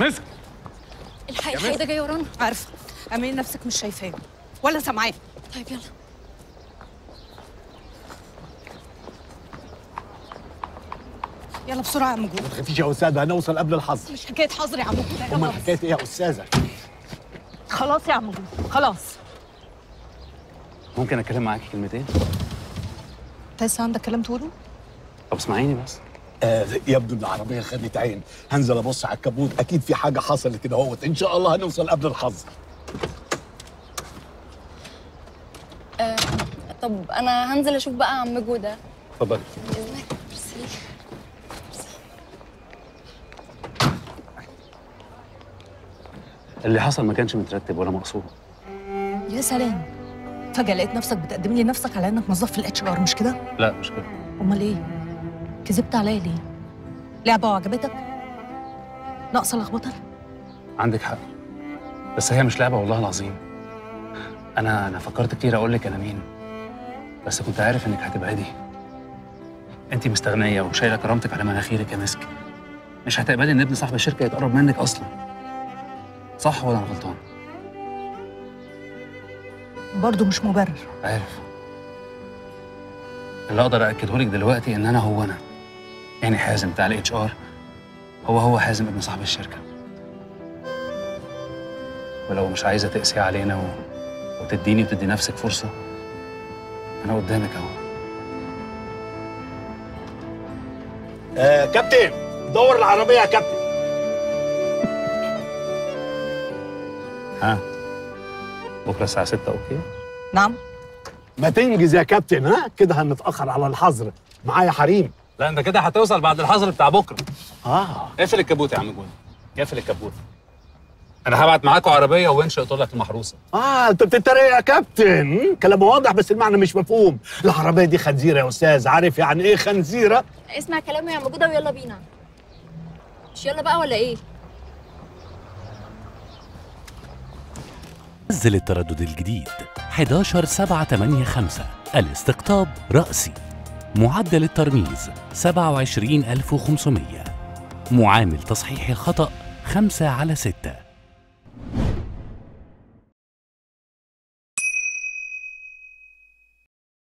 مسك الحقيقة الحقيقة ده جاي ورانا عارفه اعملي نفسك مش شايفاه ولا سامعاه طيب يلا يلا بسرعه يا عم جود ما تخافيش يا استاذه هنوصل قبل الحظر مش حكايه حظر يا عم جود امال خلاص. حكايه ايه يا استاذه خلاص يا عم جود خلاص ممكن اتكلم معاكي كلمتين انت لسه عندك كلام تقوله طب اسمعيني بس آه يبدو ان العربيه خدت عين هنزل ابص على الكبوت اكيد في حاجه حصلت كده اهوت ان شاء الله هنوصل قبل الحظر آه طب أنا هنزل أشوف بقى عم جودة اتفضلي بإذنك ميرسي اللي حصل ما كانش مترتب ولا مقصود يا سلام فجاه لقيت نفسك بتقدم لي نفسك على انك موظف في الاتش ار مش كده لا مش كده امال ايه كذبت عليا ليه لعبه وعجبتك ناقصه لخبطه عندك حق بس هي مش لعبه والله العظيم انا انا فكرت كتير اقول لك انا مين بس كنت عارف انك هتبعدي انت مستغنيه وشايله كرامتك على مناخيرك يا مسك مش هتقبلي ان ابن صاحب الشركه يتقرب منك اصلا صح ولا انا غلطان برضه مش مبرر عارف اللي اقدر اكده لك دلوقتي ان انا هو انا يعني حازم بتاع الاتش ار هو هو حازم ابن صاحب الشركه ولو مش عايزه تقسي علينا و... وتديني وتدي نفسك فرصه انا قدامك اهو آه كابتن دور العربيه يا كابتن ها بكره الساعه 6 اوكي نعم ما تنجز يا كابتن ها كده هنتاخر على الحظر معايا حريم لا انت كده هتوصل بعد الحظر بتاع بكره اه اقفل الكبوت يا عم جون اقفل الكبوت انا هبعت معاكم عربيه وانشئ طولك المحروسه اه انت بتتريق يا كابتن كلام واضح بس المعنى مش مفهوم العربيه دي خنزيره يا استاذ عارف يعني ايه خنزيره اسمع كلامي يا عم جودة ويلا بينا مش يلا بقى ولا إيه؟ نزل التردد الجديد 11785 الاستقطاب رأسي معدل الترميز 27500 معامل تصحيح الخطأ 5 على 6